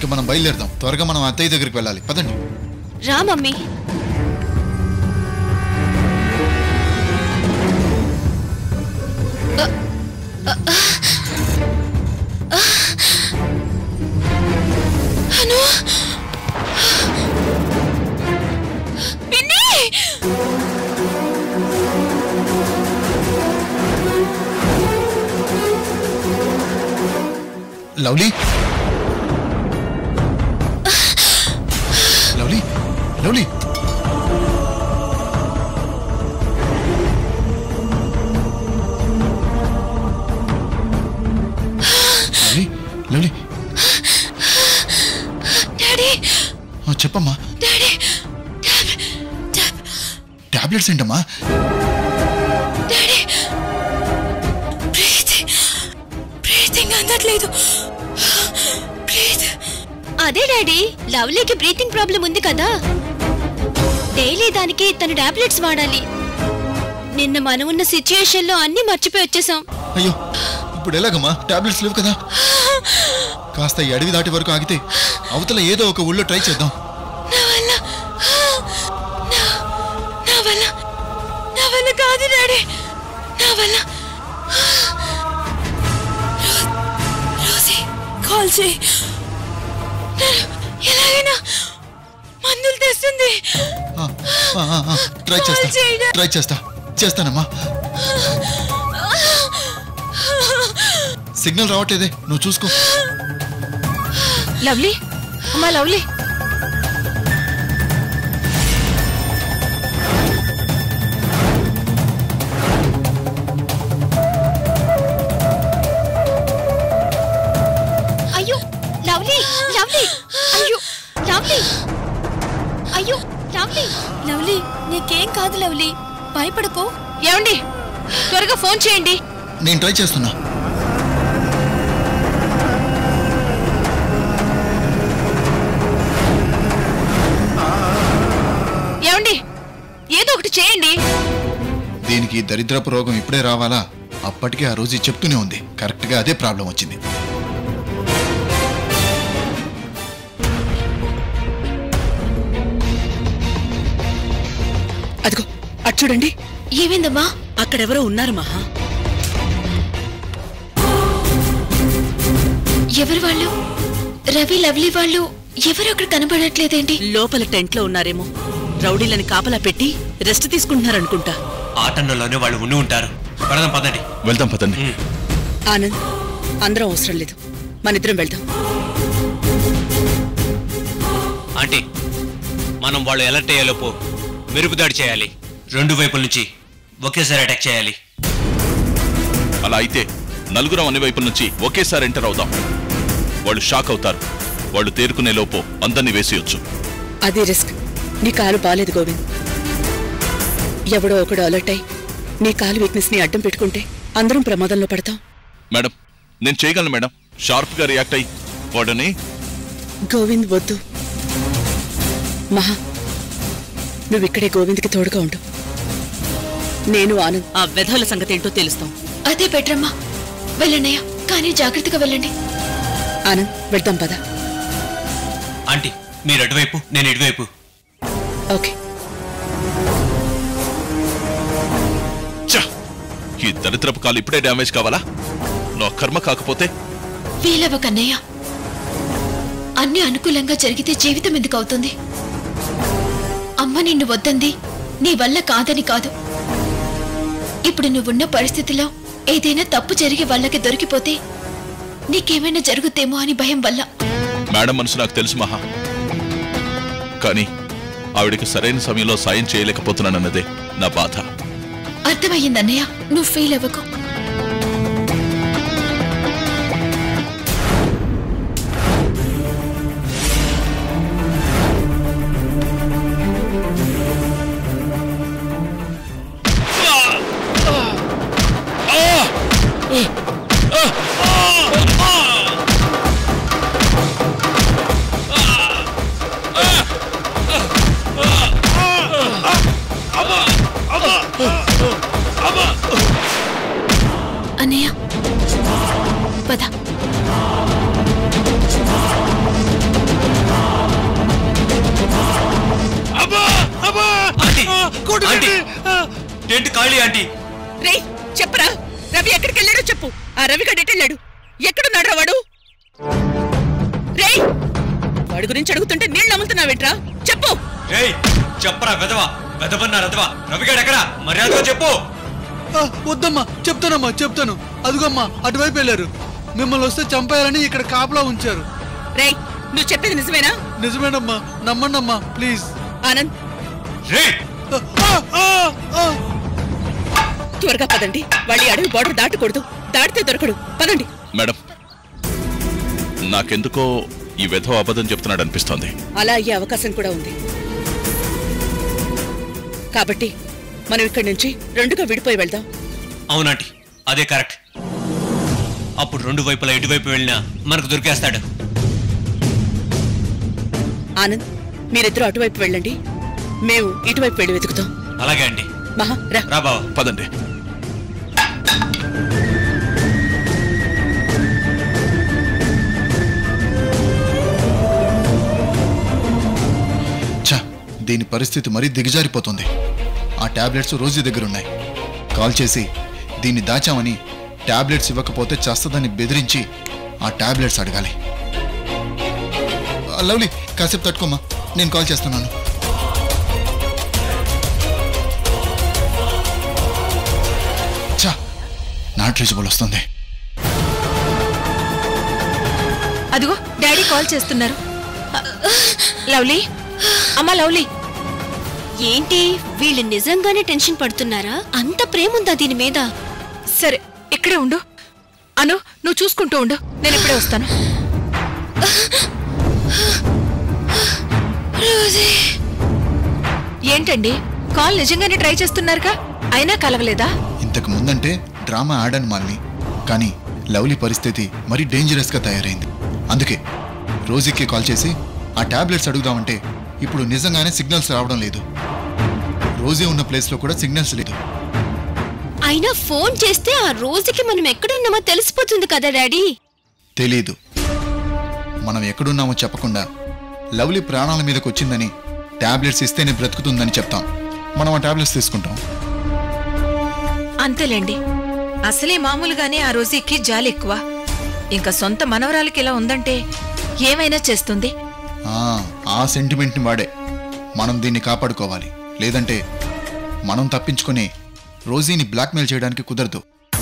ఇంకా మనం బయలుదేరదాం త్వరగా మనం అత్తయ్య దగ్గరికి వెళ్ళాలి పదండి రా మమ్మీ అను పిన్ని Lovely Lovely Lovely Lovely Lovely daddy ఆ, చెప్పమ్మా డాడీ ట్యాబ్ ట్యాబ్ టాబ్లెట్స్ ఏంటమ్మా డాడీ బ్రీతింగ్ బ్రీతింగ్ అందట్లేదు బ్రీత్ అదే డాడీ లవ్లీకి బ్రీతింగ్ ప్రాబ్లం ఉంది కదా డైలీ దానికి తను టాబ్లెట్స్ వాడాలి నిన్న మనం ఉన్న సిచ్యుయేషన్ లో అన్ని మర్చిపోయి వచ్చేసాం అయ్యో ఇప్పుడు ఎలాగమ్మా టాబ్లెట్స్ లేవు కదా కాస్త ఈ అడవి దాటి వరకు ఆగితే అవతల ఏదో ఒక ఊళ్ళో ట్రై చేద్దాం నా వల్ల నా నా వల్ల నా వల్ల కాదు డాడీ నా వల్ల రో- రోజీ కాల్ చేయి నేను ఎలాగైనా మందులు తెస్తుంది ఆ, ఆ, ఆ, ఆ, ట్రై చేస్తా కాల్ చేయడా. ట్రై చేస్తా చేస్తానమ్మా సిగ్నల్ రావట్లేదే నువ్వు చూసుకో లవ్లీ అమ్మా లవ్లీ అయ్యో లవ్లీ లవ్లీ అయ్యో లవ్లీ అయ్యో లవ్లీ లవ్లీ నీకేం కాదు లవ్లీ భయపడకు ఏమండి త్వరగా ఫోన్ చేయండి నేను ట్రై చేస్తున్నా ఏమండి ఏదో ఒకటి చేయండి దీనికి ఈ దరిద్రపు రోగం ఇప్పుడే రావాలా అప్పటికే ఆ రోజు చెప్తూనే ఉంది కరెక్ట్గా అదే ప్రాబ్లం వచ్చింది అదిగో అటు చూడండి ఏమైందమ్మా అక్కడెవరో ఉన్నారు మహా ఎవరు వాళ్ళు రవి లవ్లీ వాళ్ళు ఎవరు అక్కడ కనబడట్లేదేంటి లోపల టెంట్ లో ఉన్నారేమో రౌడీలని కాపలా పెట్టి రెస్ట్ తీసుకుంటున్నారనుకుంటా ఆటన్నలోనే వాళ్ళు ఉండి ఉంటారు పడదాం పదండి వెళ్దాం పదండి ఆనంద్ అందరం అవసరం లేదు మనిద్దరం వెళ్దాం ఆంటీ మనం వాళ్ళు ఎలర్ట్ అయ్యేలోపు మెరుపు దాడి చేయాలి రెండు వైపుల నుంచి ఒకేసారి అటాక్ చేయాలి అలా అయితే నలుగురం అన్ని వైపుల నుంచి ఒకేసారి ఎంటర్ అవుదాం వాళ్ళు షాక్ అవుతారు వాళ్ళు తేరుకునే లోపు అందరినీ వేసేయొచ్చు అదే రిస్క్ నీ కాలు బాలేదు గోవింద్ ఎవడో ఒకడు అలర్ట్ అయి నీ కాలు వీక్నెస్ ని అడ్డం పెట్టుకుంటే అందరం ప్రమాదంలో పడతాం మేడం నేను చేయగలను మేడం షార్ప్ గా రియాక్ట్ అయ్యి వాడని గోవింద్ వద్దు మహా నువ్విక్కడే గోవింద్కి తోడుగా ఉండు నేను ఆనంద్ ఆ వెధవుల సంగతి ఏంటో తెలుస్తాం అదే బెటరమ్మా వెళ్ళండియ్యా కానీ జాగ్రత్తగా వెళ్ళండి ఆనంద్ వెళ్దాం పద ఆంటీ మీరు అటువైపు నేను ఇటువైపు ఓకే ఛ! ఈ దరిద్రపు కాలు ఇప్పుడే డ్యామేజ్ కావాలా నా కర్మ కాకపోతే వీలవ కన్నయ్య అన్ని అనుకూలంగా జరిగితే జీవితం ఎందుకు అవుతుంది అమ్మ నిన్ను వద్దంది నీ వల్ల కాదని కాదు ఇప్పుడు నువ్వున్న పరిస్థితిలో ఏదైనా తప్పు జరిగి వాళ్ళకి దొరికిపోతే నీకేమైనా జరుగుతేమో అని భయం వల్ల మేడం మనసు నాకు తెలుసు మహా కానీ ఆవిడకి సరైన సమయంలో సాయం చేయలేకపోతున్నానన్నదే నా బాధ అర్థమయ్యిందన్నయ్య నువ్వు ఫీల్ అవ్వకు అన్నయ్య పద ఆంటీ టెంట్ ఖాళీ ఆంటీ రేయ్ చెప్పరా రవి ఎక్కడికి వెళ్ళాడో చెప్పు ఆ రవి గడి వెళ్ళాడు ఎక్కడున్నాడు రా వాడు రేయ్ వాడి గురించి అడుగుతుంటే నీళ్ళు నమ్ముతున్నావేట్రా చెప్పు రేయ్ చెప్పరా వెదవా వెదవన్నా రదవా రవిగాడు ఎక్కడ మర్యాదగా చెప్పు ఆ, వద్దమ్మా చెప్తానమ్మా చెప్తాను అదిగమ్మా అటువైపు వెళ్ళారు మిమ్మల్ని వస్తే చంపేయాలని ఇక్కడ కాపలా ఉంచారు రేయ్ నువ్వు చెప్పేది నిజమేనా నిజమేనమ్మా నమ్మండమ్మా ప్లీజ్ ఆనంద్ రేయ్ ఆ, ఆ, ఆ. త్వరగా పదండి వాళ్ళు ఈ అడవి బార్డర్ దాటకూడదు దాటితే దొరకడు పదండి మేడం నాకెందుకో ఈ వెధవ అబద్ధం చెప్తున్నాడు అనిపిస్తోంది అలా అయ్యే అవకాశం కూడా ఉంది కాబట్టి మనం ఇక్కడి నుంచి రెండుగా విడిపోయి వెళ్దాం అవునంటీ అదే కరెక్ట్ అప్పుడు రెండు వైపులా ఎటువైపు వెళ్ళినా మనకు దొరికేస్తాడు ఆనంద్ మీరిద్దరూ అటువైపు వెళ్ళండి మేము ఇటువైపు వెళ్ళి వెతుకుతాం అలాగే అండి మహా రా రా బావా పదండి ఛ దీని పరిస్థితి మరీ దిగజారిపోతుంది ఆ టాబ్లెట్స్ రోజు దగ్గర ఉన్నాయి కాల్ చేసి దీన్ని దాచామని టాబ్లెట్స్ ఇవ్వకపోతే చస్తదని బెదిరించి ఆ టాబ్లెట్స్ అడగాలి ఆ, లవ్లీ కాసేపు తట్టుకోమ్మా నేను కాల్ చేస్తున్నాను ఛ నాట్ రీచబుల్ వస్తుంది అదిగో డాడీ కాల్ చేస్తున్నారు లవ్లీ అమ్మా లవ్లీ ఏంటి వీళ్ళు నిజంగానే టెన్షన్ పడుతున్నారా అంత ప్రేమ ఉందా దీని మీద సరే ఇక్కడే ఉండు అను నువ్వు చూసుకుంటూ ఉండు నేను ఇప్పుడే వస్తాను ఏంటండి కాల్ నిజంగానే ట్రై చేస్తున్నారుగా అయినా కలవలేదా ఇంతకు ముందంటే డ్రామా ఆడాను మాలిని కానీ లవ్లీ పరిస్థితి మరీ డేంజరస్గా తయారైంది అందుకే రోజుకి కాల్ చేసి ఆ టాబ్లెట్స్ అడుగుదామంటే ఇప్పుడు నిజంగానే సిగ్నల్స్ రావడం లేదు రోజే ఉన్న ప్లేస్లో కూడా సిగ్నల్స్ లేదు అయినా ఫోన్ చేస్తే ఆ రోజుకి మనం ఎక్కడున్నామో తెలిసిపోతుంది కదా డాడీ తెలీదు మనం ఎక్కడున్నామో చెప్పకుండా లవ్లీ ప్రాణాల మీదకి వచ్చిందని టాబ్లెట్స్ ఇస్తేనే బ్రతుకుతుందని చెప్తాం మనం ఆ టాబ్లెట్స్ తీసుకుంటాం అంతేలేండి అసలే మామూలుగానే ఆ రోజుకి జాలి ఎక్కువ ఇంకా సొంత మనవరాలకి ఇలా ఉందంటే ఏమైనా చేస్తుంది ఆ, ఆ సెంటిమెంట్ని వాడే మనం దీన్ని కాపాడుకోవాలి లేదంటే మనం తప్పించుకొని రోజీని బ్లాక్మెయిల్ చేయడానికి కుదరదు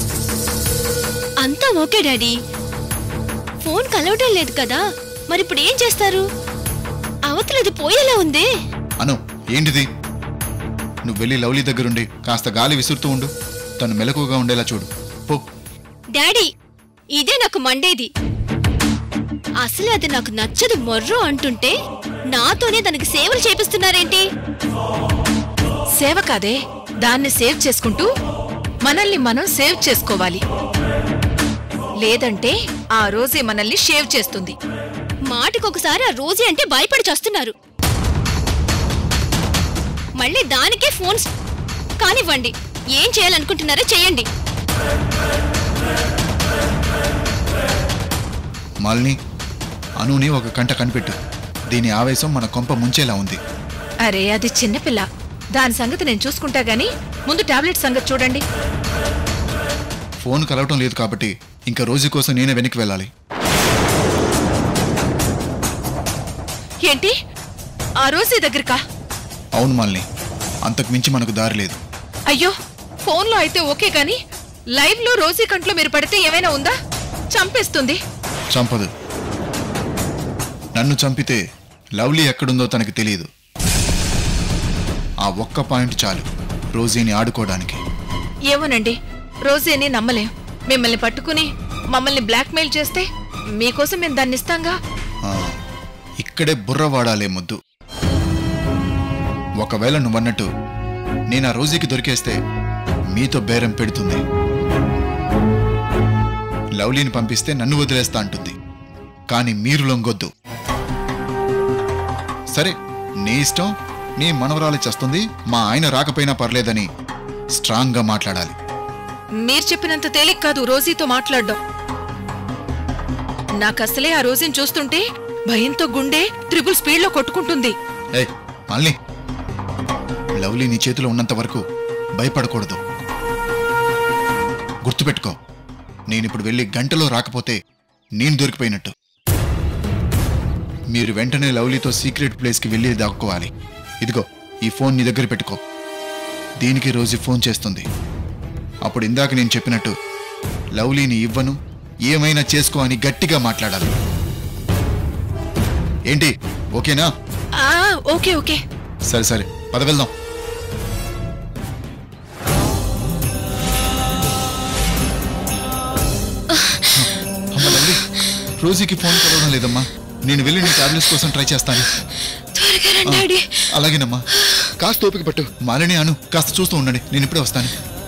అంతా ఓకే డాడీ ఫోన్ కలవడం లేదు కదా మరి ఇప్పుడు ఏం చేస్తారు అవతలది పోయేలా ఉంది అను ఏంటిది నువ్వు వెళ్ళి లవ్లీ దగ్గరుండి కాస్త గాలి విసురుతూ ఉండు తను మెలకుగా ఉండేలా చూడు పో డాడీ ఇదే నాకు మండేది అసలు అది నాకు నచ్చదు మొర్రో అంటుంటే నాతోనే దానికి సేవలు చేపిస్తున్నారేంటి సేవ కాదే దాన్ని సేవ్ చేసుకుంటూ మనల్ని మనం సేవ్ చేసుకోవాలి లేదంటే ఆ రోజే మనల్ని షేవ్ చేస్తుంది మాటకొకసారి ఆ రోజీ అంటే భయపడి చస్తున్నారు మళ్ళీ దానికే ఫోన్స్ కానివ్వండి ఏం చేయాలనుకుంటున్నారో చేయండి మాలిని అనుని ఒక కంట కనిపెట్టు దీని ఆవేశం మన కొంప ముంచేలా ఉంది అరే అది చిన్నపిల్ల దాని సంగతి నేను చూసుకుంటా గానీ ముందు టాబ్లెట్ సంగతి చూడండి ఫోన్ కలవటం లేదు కాబట్టి ఇంకా రోజు కోసం నేనే వెనక్కి వెళ్ళాలి ఏంటి ఆ రోజే దగ్గరకా అవును మాలిని అంతకు మించి మనకు దారి లేదు అయ్యో ఫోన్లో అయితే ఓకే గాని లైవ్ లో రోజీ కంట్లో మీరు పడితే ఏమైనా ఉందా చంపేస్తుంది చంపదు నన్ను చంపితే లవ్లీ ఎక్కడుందో తనకి తెలియదు ఆ ఒక్క పాయింట్ చాలు రోజీని ఆడుకోవడానికి ఏమోనండి రోజేని నమ్మలేం మిమ్మల్ని పట్టుకుని మమ్మల్ని బ్లాక్మెయిల్ చేస్తే మీకోసం మేము దాన్ని ఇస్తాంగా ఆ, ఇక్కడే బుర్ర వాడాలే ముద్దు ఒకవేళ నువ్వన్నట్టు నేను ఆ రోజుకి దొరికేస్తే మీతో బేరం పెడుతుంది లవ్లీని పంపిస్తే నన్ను వదిలేస్తా అంటుంది కానీ మీరు లొంగొద్దు సరే నీ ఇష్టం నీ మనవరాలు చేస్తుంది మా ఆయన రాకపోయినా పర్లేదని స్ట్రాంగ్గా మాట్లాడాలి మీరు చెప్పినంత తేలిక కాదు రోజీతో మాట్లాడడం నాకసలే ఆ రోజుని చూస్తుంటే భయంతో గుండె త్రిబుల్ స్పీడ్లో కొట్టుకుంటుంది ఏ మళ్ళీ లవ్లీ నీ చేతిలో ఉన్నంత వరకు భయపడకూడదు గుర్తుపెట్టుకో నేనిప్పుడు వెళ్ళి గంటలో రాకపోతే నేను దొరికిపోయినట్టు మీరు వెంటనే లవ్లీతో సీక్రెట్ ప్లేస్కి వెళ్ళి దాక్కోవాలి ఇదిగో ఈ ఫోన్ నీ దగ్గర పెట్టుకో దీనికి రోజు ఫోన్ చేస్తుంది అప్పుడు ఇందాక నేను చెప్పినట్టు లవ్లీని ఇవ్వను ఏమైనా చేసుకో అని గట్టిగా మాట్లాడాలి ఏంటి ఓకేనా ఆ, ఓకే ఓకే సరే సరే పద వెళ్దాం అమ్మ లవ్లీ రోజుకి ఫోన్ కలవడం లేదమ్మా నేను వెళ్ళి నీ టాబ్లెట్స్ కోసం ట్రై చేస్తాను త్వరగా రండి డాడీ అలాగేనమ్మా కాస్త ఓపిక పట్టు మాలిని అను కాస్త చూస్తూ ఉండండి నేను ఇప్పుడే వస్తాను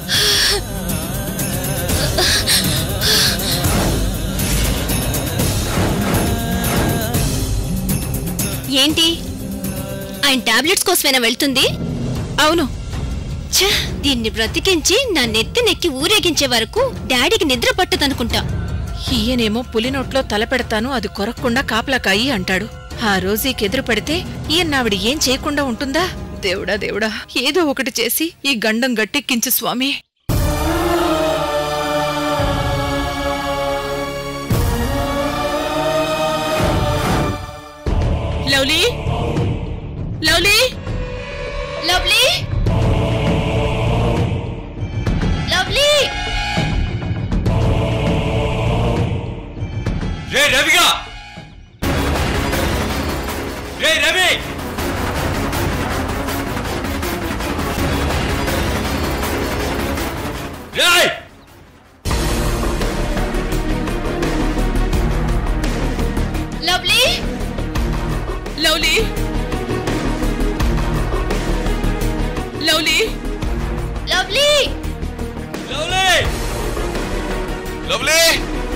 ఏంటి ఆయన టాబ్లెట్స్ కోసమేనా వెళ్తుంది అవును ఛ, దీన్ని బ్రతికించి నా నెత్తి నెక్కి ఊరేగించే వరకు డాడీకి నిద్ర పట్టదనుకుంటా ఈయనేమో పులి నోట్లో తల పెడతాను అది కొరక్కుండా కాపలాకాయి అంటాడు ఆ రోజీకి ఎదురు పెడితే ఈయన ఆవిడ ఏం చేయకుండా ఉంటుందా దేవుడా దేవుడా ఏదో ఒకటి చేసి ఈ గండం గట్టెక్కించు స్వామి లవ్లీ లవ్లీ లవ్లీ లవ్లీ రే రవిగా రే రవి రేయ్ Lovely Lovely Lovely Lovely Lovely Lovely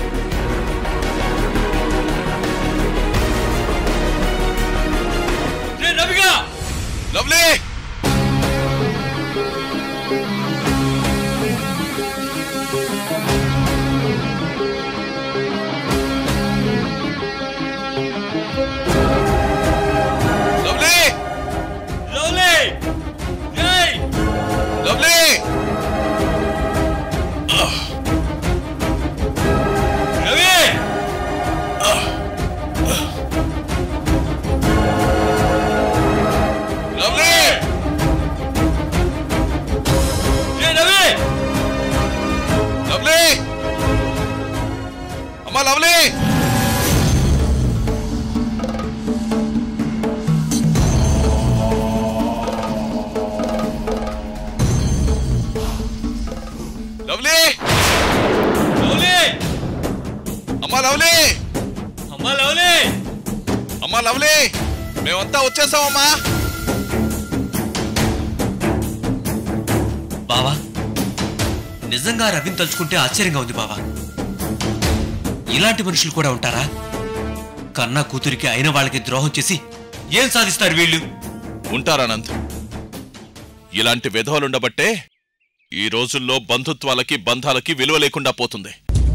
రే రవిగా లవ్లీ లవ్లీ లవ్లీ రేయ్ లవ్లీ రవి లవ్లీ రే రవి లవ్లీ అమ్మా లవ్లీ లవ్లీ లవ్లీ అమ్మా లవ్లీ అమ్మా లవ్లీ అమ్మా లవ్లీ మేమంతా వచ్చేసామమ్మా బావా నిజంగా రవిని తలుచుకుంటే ఆశ్చర్యంగా ఉంది బావా ఇలాంటి మనుషులు కూడా ఉంటారా కన్నా కూతురికి అయిన వాళ్ళకి ద్రోహం చేసి ఏం సాధిస్తారు వీళ్ళు ఉంటారానంద్ ఇలాంటి విధవలుండబట్టే ఈ రోజుల్లో బంధుత్వాలకి బంధాలకి విలువ లేకుండా పోతుంది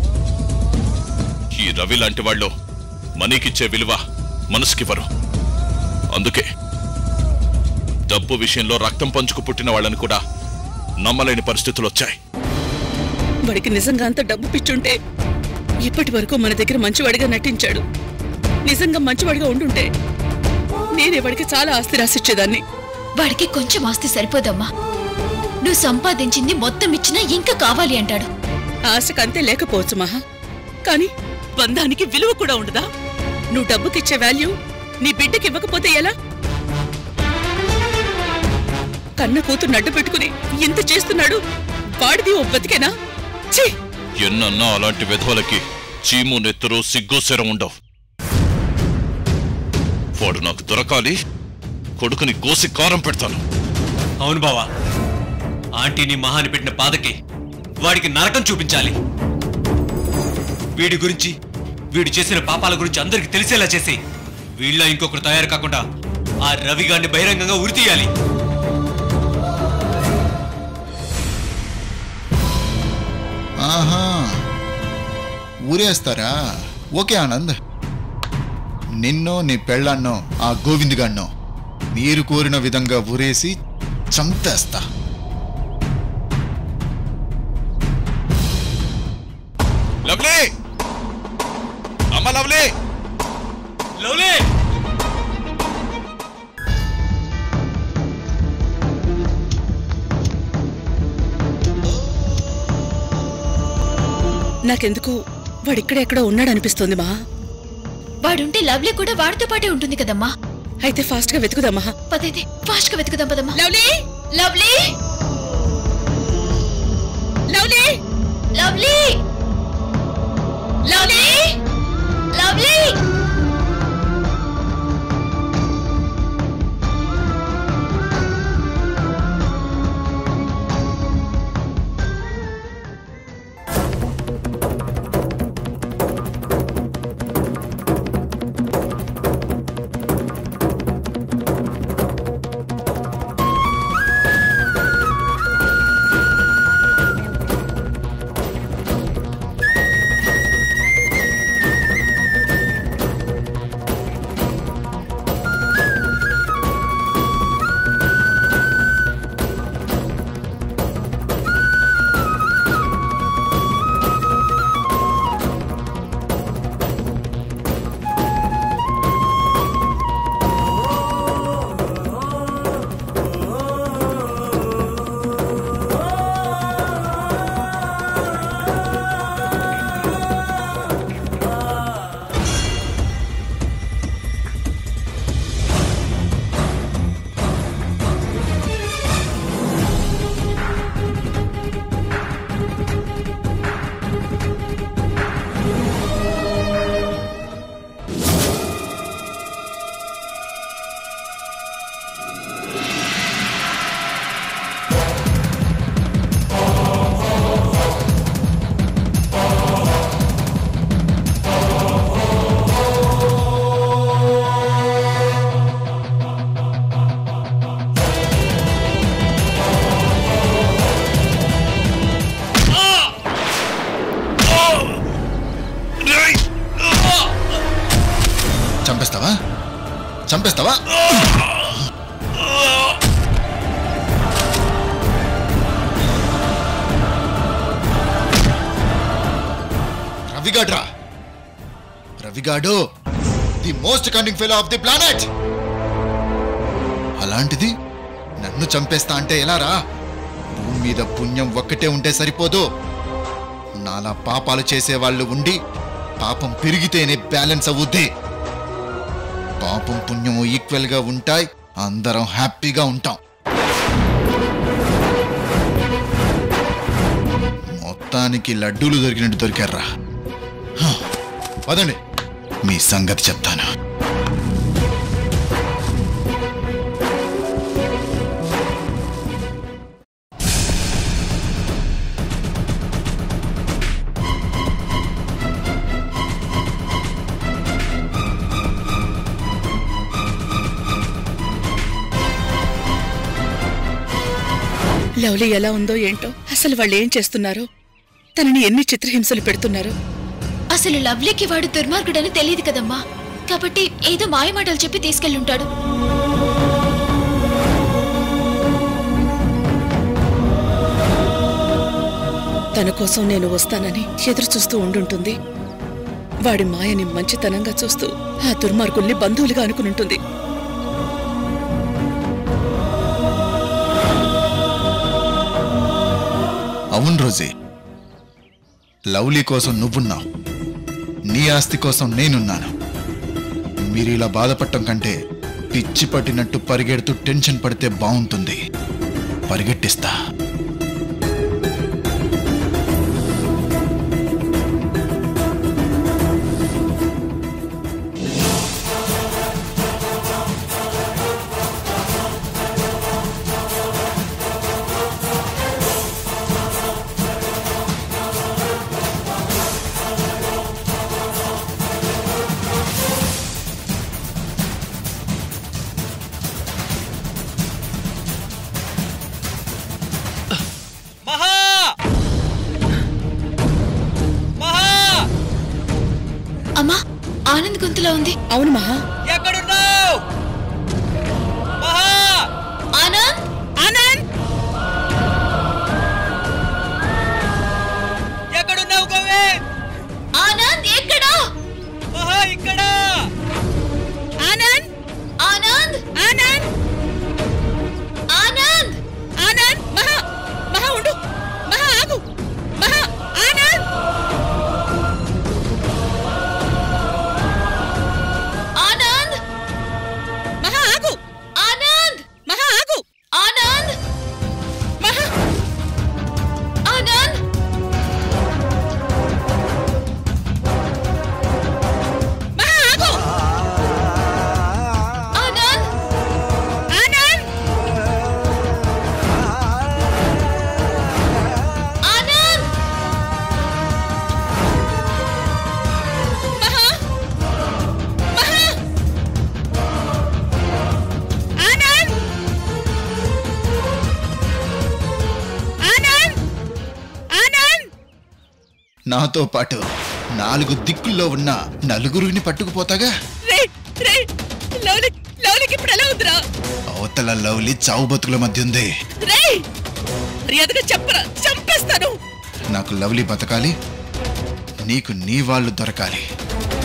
ఈ రవి లాంటి వాళ్ళు మనీకిచ్చే విలువ మనసుకివ్వరు అందుకే డబ్బు విషయంలో రక్తం పంచుకు పుట్టిన వాళ్ళని కూడా నమ్మలేని పరిస్థితులు వచ్చాయి వాడికి నిజంగా అంత డబ్బు పిచ్చుంటే ఇప్పటి వరకు మన దగ్గర మంచివాడిగా నటించాడు నిజంగా మంచివాడిగా ఉండుంటే నేనే వాడికి చాలా ఆస్తి రాసిచ్చేదాన్ని వాడికి కొంచెం ఆస్తి సరిపోదమ్మా నువ్వు సంపాదించింది మొత్తం ఇచ్చినా ఇంకా కావాలి అంటాడు ఆశకు అంతే లేకపోవచ్చు మహా కానీ బంధానికి విలువ కూడా ఉండదా నువ్వు డబ్బుకిచ్చే వాల్యూ నీ బిడ్డకి ఇవ్వకపోతే ఎలా కన్న కూతురు అడ్డు పెట్టుకుని ఇంత చేస్తున్నాడు వాడిది ఓ బతికేనా ఛీ ఎన్నన్నా అలాంటి విధవలకి చీము నెత్తురు సిగ్గు శరం ఉండవు వాడు నాకు దొరకాలి కొడుకుని కోసి కారం పెడతాను అవును బావా ఆంటీని మహాని పెట్టిన బాధకి వాడికి నరకం చూపించాలి వీడి గురించి వీడు చేసిన పాపాల గురించి అందరికి తెలిసేలా చేసి వీళ్ళ ఇంకొకరు తయారు కాకుండా ఆ రవి గారిని బహిరంగంగా ఉరితీయాలి ఆహా ఊరేస్తారా ఓకే ఆనంద్ నిన్నో నీ పెళ్ళాన్నో ఆ గోవింద్ గాన్నో మీరు కోరిన విధంగా ఊరేసి చంపేస్తా లవ్లీ అమ్మ లవ్లీ లవ్లీ నాకెందుకు వాడిక్కడెక్కడో ఉన్నాడనిపిస్తోంది మా వాడుంటే లవ్లీ కూడా వాడితో పాటే ఉంటుంది కదమ్మా అయితే ఫాస్ట్ గా వెతుకుదామా పదైతే ఫాస్ట్ గా వెతుకుదాం పదమ్మా Lovely Lovely Lovely Lovely Lovely Lovely చంపేస్తావా చంపేస్తావా రవిగాడ్రా రవిగాడు the most cunning fellow of the planet అలాంటిది నన్ను చంపేస్తా అంటే ఎలా రా భూమి మీద పుణ్యం ఒక్కటే ఉంటే సరిపోదు నాలా పాపాలు చేసేవాళ్ళు ఉండి పాపం పెరిగితేనే బ్యాలెన్స్ అవుద్ది పాపం పుణ్యము ఈక్వల్ గా ఉంటాయి అందరం హ్యాపీగా ఉంటాం మొత్తానికి లడ్డూలు దొరికినట్టు దొరికారా హ, పదండి మీ సంగతి చెప్తాను లవ్లీ ఎలా ఉందో ఏంటో అసలు వాళ్ళు ఏం చేస్తున్నారో తనని ఎన్ని చిత్రహింసలు పెడుతున్నారు అసలు లవ్లీకి వాడు దుర్మార్గుడని తెలియదు కదమ్మా కాబట్టి ఏదో మాయమాటలు చెప్పి తీసుకెళ్ళుంటాడు తన కోసం నేను వస్తానని ఎదురు చూస్తూ ఉండుంటుంది వాడి మాయని మంచితనంగా చూస్తూ ఆ దుర్మార్గుల్ని బంధువులుగా అనుకునుంటుంది అవును రోజీ లవ్లీ కోసం నువ్వున్నావు నీ ఆస్తి కోసం నేనున్నాను మీరు ఇలా బాధపడటం కంటే పిచ్చి పట్టినట్టు పరిగెడుతూ టెన్షన్ పడితే బాగుంటుంది పరిగెట్టిస్తా మహా మహా అమ్మా ఆనంద్ గొంతులో ఉంది అవును మహా ఎక్కడున్నావు మహా ఆనంద్ ఆనంద్ నాతో పాటు నాలుగు దిక్కుల్లో ఉన్న నలుగురిని పట్టుకుపోతాగా రే రే లవ్లి లవ్లికి ఇప్పుడు ఎలా ఉందిరా అవతల లవ్లీ చావు బతుకుల మధ్య ఉంది రే మర్యాదగా చెప్పరా చంపేస్తాను నాకు లవ్లీ బతకాలి నీకు నీ వాళ్ళు దొరకాలి